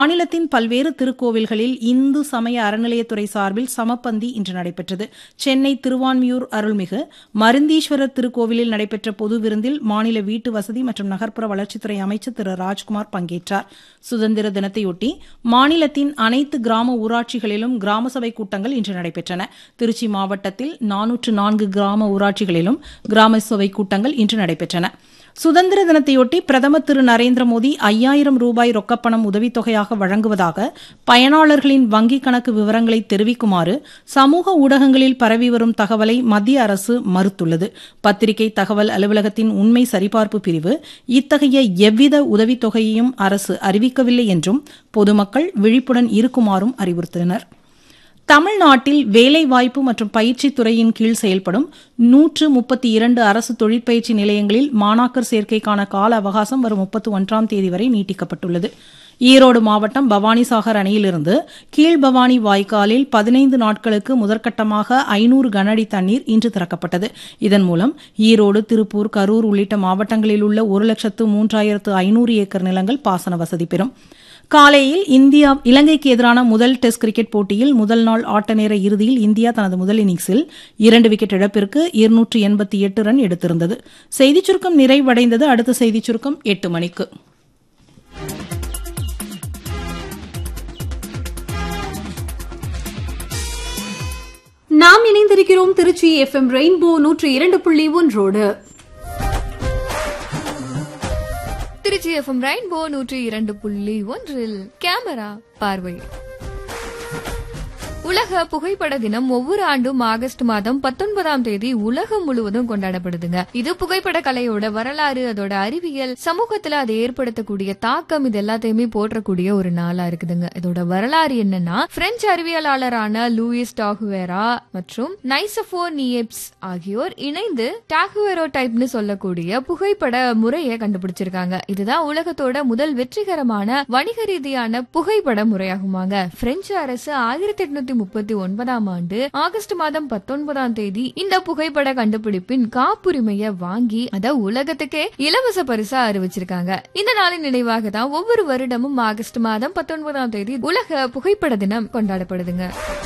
மாநிலத்தின் பல்வேறு திருக்கோவில்களில் இந்து சமய அறநிலையத்துறை சார்பில் சமப்பந்தி இன்று நடைபெற்றது சென்னை திருவான்மியூர் அருள்மிகு மருந்தீஸ்வரர் திருக்கோவிலில் நடைபெற்ற பொது விருந்தில் மாநில வீட்டு வசதி மற்றும் நகர்ப்புற வளர்ச்சித்துறை அமைச்சர் திரு ராஜ்குமார் பங்கேற்றார் சுதந்திர தினத்தையொட்டி மாநிலத்தின் அனைத்து கிராம ஊராட்சிகளிலும் கிராம சபை கூட்டங்கள் இன்று நடைபெற்றன திருச்சி மாவட்டத்தில் நானூற்று நான்கு கிராம ஊராட்சிகளிலும் கிராம சபை கூட்டங்கள் இன்று நடைபெற்றன சுதந்திர தினத்தையொட்டி பிரதமர் திரு நரேந்திர மோடி ஐயாயிரம் ரூபாய் ரொக்கப்பணம் உதவித்தொகையாக வழங்குவதாக பயனாளர்களின் வங்கிக் கணக்கு விவரங்களை தெரிவிக்குமாறு சமூக ஊடகங்களில் பரவி வரும் தகவலை மத்திய அரசு மறுத்துள்ளது பத்திரிகை தகவல் அலுவலகத்தின் உண்மை சரிபார்ப்பு பிரிவு இத்தகைய எவ்வித உதவித்தொகையையும் அரசு அறிவிக்கவில்லை என்றும் பொதுமக்கள் விழிப்புடன் இருக்குமாறும் அறிவுறுத்தினர் தமிழ்நாட்டில் வேலைவாய்ப்பு மற்றும் பயிற்சித் துறையின் கீழ் செயல்படும் நூற்று முப்பத்தி இரண்டு அரசு தொழிற்பயிற்சி நிலையங்களில் மாணாக்கர் சேர்க்கைக்கான கால அவகாசம் வரும் முப்பத்தி ஒன்றாம் தேதி வரை நீட்டிக்கப்பட்டுள்ளது ஈரோடு மாவட்டம் பவானிசாகர் அணையிலிருந்து கீழ்பவானி வாய்க்காலில் பதினைந்து நாட்களுக்கு முதற்கட்டமாக ஐநூறு கனஅடி தண்ணீர் இன்று திறக்கப்பட்டது இதன் மூலம் ஈரோடு திருப்பூர் கரூர் உள்ளிட்ட மாவட்டங்களில் உள்ள ஒரு லட்சத்து மூன்றாயிரத்து ஐநூறு ஏக்கர் நிலங்கள் பாசன வசதி பெறும் காலையில் இந்தியா இலங்கைக்கு எதிரான முதல் டெஸ்ட் கிரிக்கெட் போட்டியில் முதல் நாள் ஆட்ட நேர இறுதியில் இந்தியா தனது முதல் இன்னிங்ஸில் இரண்டு விக்கெட் இழப்பிற்கு இருநூற்று எண்பத்தி எட்டு ரன் எடுத்திருந்தது செய்திச் சுருக்கம் நிறைவடைந்தது அடுத்த செய்திச் சுருக்கம் எட்டு மணிக்கு நாம் இணைந்திருக்கிறோம் திருச்சி எஃப்எம் ரெயின்போ நூற்றி இரண்டு புள்ளி ஒன்றோடு திருச்சி எஃப்எம் ரெயின்போ நூற்றி இரண்டு புள்ளி ஒன்றில் கேமரா பார்வை உலக புகைப்பட தினம் ஒவ்வொரு ஆண்டும் ஆகஸ்ட் மாதம் பத்தொன்பதாம் தேதி உலகம் முழுவதும் கொண்டாடப்படுதுங்க இது புகைப்பட கலையோட வரலாறு அதோட அறிவியல் சமூகத்துல அது ஏற்படுத்தக்கூடிய தாக்கம் இது எல்லாத்தையுமே போற்றக்கூடிய ஒரு நாளா இருக்குதுங்க இதோட வரலாறு என்னன்னா பிரெஞ்சு அறிவியலாளரான லூயிஸ் டாகுவேரா மற்றும் நைசபோ நியப்ஸ் ஆகியோர் இணைந்து டாகுவேரோ டைப்னு சொல்லக்கூடிய புகைப்பட முறையை கண்டுபிடிச்சிருக்காங்க இதுதான் உலகத்தோட முதல் வெற்றிகரமான வணிக ரீதியான புகைப்பட முறையாகுமாங்க பிரெஞ்சு அரசு ஆயிரத்தி எட்நூத்தி முப்பத்தி ஒன்பதாம் ஆண்டு ஆகஸ்ட் மாதம் பத்தொன்பதாம் தேதி இந்த புகைப்பட கண்டுபிடிப்பின் காப்புரிமையை வாங்கி அத உலகத்துக்கே இலவச பரிசா அறிவிச்சிருக்காங்க இந்த நாளின் நினைவாக தான் ஒவ்வொரு வருடமும் ஆகஸ்ட் மாதம் பத்தொன்பதாம் தேதி உலக புகைப்பட தினம் கொண்டாடப்படுதுங்க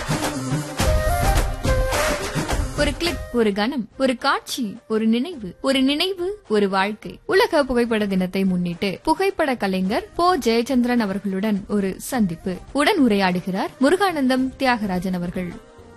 ஒரு கிளிக் ஒரு கணம் ஒரு காட்சி ஒரு நினைவு ஒரு நினைவு ஒரு வாழ்க்கை உலக புகைப்பட தினத்தை முன்னிட்டு புகைப்பட கலைஞர் போ ஜெயச்சந்திரன் அவர்களுடன் ஒரு சந்திப்பு உடன் உரையாடுகிறார் முருகானந்தம் தியாகராஜன் அவர்கள்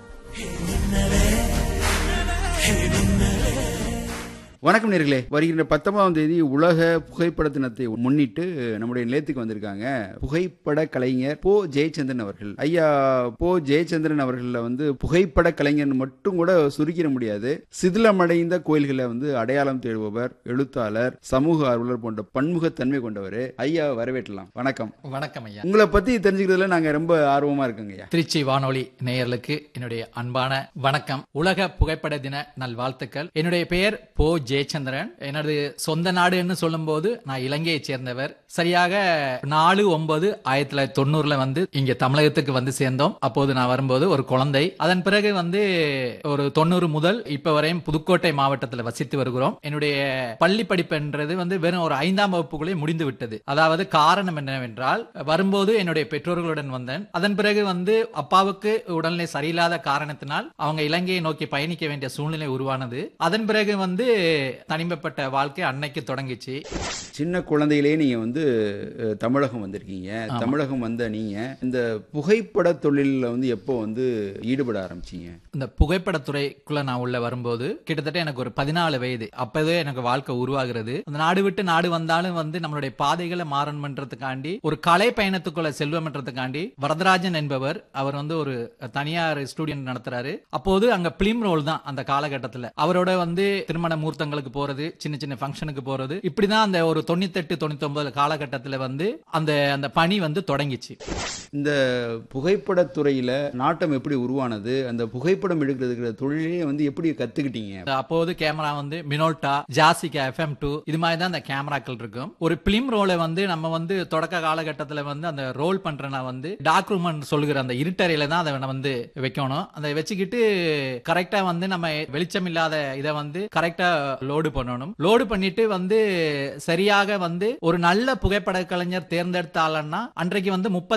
வணக்கம் நேர்களே வருகின்ற பத்தொன்பதாம் தேதி உலக புகைப்பட தினத்தை முன்னிட்டு நம்முடைய நிலையத்துக்கு வந்திருக்காங்க புகைப்பட கலைஞர் போ ஜெயச்சந்திரன் அவர்கள் ஐயா போ ஜெயச்சந்திரன் அவர்கள வந்து புகைப்பட கலைஞர் மட்டும் கூட சுருக்கிட முடியாது சிதிலமடைந்த கோயில்களை வந்து அடையாளம் தேடுபவர் எழுத்தாளர் சமூக ஆர்வலர் போன்ற பன்முகத்தன்மை கொண்டவர் ஐயா வரவேற்றலாம் வணக்கம் வணக்கம் ஐயா உங்களை பத்தி தெரிஞ்சுக்கிறதுல நாங்க ரொம்ப ஆர்வமா இருக்கோங்க ஐயா திருச்சி வானொலி நேயர்களுக்கு என்னுடைய அன்பான வணக்கம் உலக புகைப்பட தின நல்வாழ்த்துக்கள் என்னுடைய பெயர் போ ஜெயச்சந்திரன் எனது சொந்த நாடுன்னு சொல்லும்போது நான் இலங்கையைச் சேர்ந்தவர் சரியாக நாலு ஒன்பது ஆயிரத்தி தொள்ளாயிரத்தி தொண்ணூறுல வந்து இங்க தமிழகத்துக்கு வந்து சேர்ந்தோம் அப்போது நான் வரும்போது ஒரு குழந்தை அதன் பிறகு வந்து ஒரு தொண்ணூறு முதல் இப்ப வரையும் புதுக்கோட்டை மாவட்டத்தில் வசித்து வருகிறோம் என்னுடைய பள்ளி படிப்புன்றது வந்து வெறும் ஒரு ஐந்தாம் வகுப்புக்குள்ளே முடிந்து விட்டது அதாவது காரணம் என்னவென்றால் வரும்போது என்னுடைய பெற்றோர்களுடன் வந்தேன் அதன் பிறகு வந்து அப்பாவுக்கு உடல்நிலை சரியில்லாத காரணத்தினால் அவங்க இலங்கையை நோக்கி பயணிக்க வேண்டிய சூழ்நிலை உருவானது அதன் பிறகு வந்து தனிமைப்பட்ட வாழ்க்கை அன்னைக்கு தொடங்கிச்சு சின்ன குழந்தையிலே நீங்க வந்து அஹ், தமிழகம் வந்திருக்கீங்க தமிழகம் வந்த நீங்க இந்த புகைப்பட தொழிலில் வந்து எப்போ வந்து ஈடுபட ஆரம்பிச்சீங்க இந்த புகைப்படத்துறைக்குள்ள நான் உள்ள வரும்போது கிட்டத்தட்ட எனக்கு ஒரு பதினாலு வயது அப்பவே எனக்கு வாழ்க்கை உருவாகிறது அந்த நாடு விட்டு நாடு வந்தாலும் வந்து நம்மளுடைய பாதைகளை மாறணும்ன்றதுக்காண்டி ஒரு கலை பயணத்துக்குள்ள செல்வம்ன்றதுக்காண்டி வரதராஜன் என்பவர் அவர் வந்து ஒரு தனியார் ஸ்டூடியோ நடத்துறாரு அப்போது அங்க பிலிம் ரோல் தான் அந்த காலகட்டத்துல அவரோட வந்து திருமண மூர்த்தங்களுக்கு போறது சின்ன சின்ன ஃபங்க்ஷனுக்கு போறது இப்படிதான் அந்த ஒரு தொண்ணூத்தெட்டு தொண்ணூத்தி ஒன்பது காலகட்டத்துல வந்து அந்த அந்த பணி வந்து தொடங்கிச்சு இந்த புகைப்படத் துறையில நாட்டம் எப்படி உருவானது அந்த புகைப்படம் எடுக்கிறதுக்கு தொழிலே வந்து எப்படி கத்துக்கிட்டீங்க அப்போது கேமரா வந்து மினோல்டா ஜாசிகா எஃப்எம் டூ இது மாதிரி தான் அந்த கேமராக்கள் இருக்கும் ஒரு பிலிம் ரோலை வந்து நம்ம வந்து தொடக்க காலகட்டத்துல வந்து அந்த ரோல் பண்றனா வந்து டார்க் ரூம் சொல்லுகிற அந்த இருட்டறையில தான் அதை வந்து வைக்கணும் அதை வச்சுக்கிட்டு கரெக்டா வந்து நம்ம வெளிச்சம் இல்லாத இதை வந்து கரெக்டா லோடு பண்ணணும் லோடு பண்ணிட்டு வந்து சரியாக வந்து ஒரு நல்ல புகைப்பட கலைஞர் தேர்ந்தெடுத்தாலன்னா அன்றைக்கு வந்து முப்பத்தி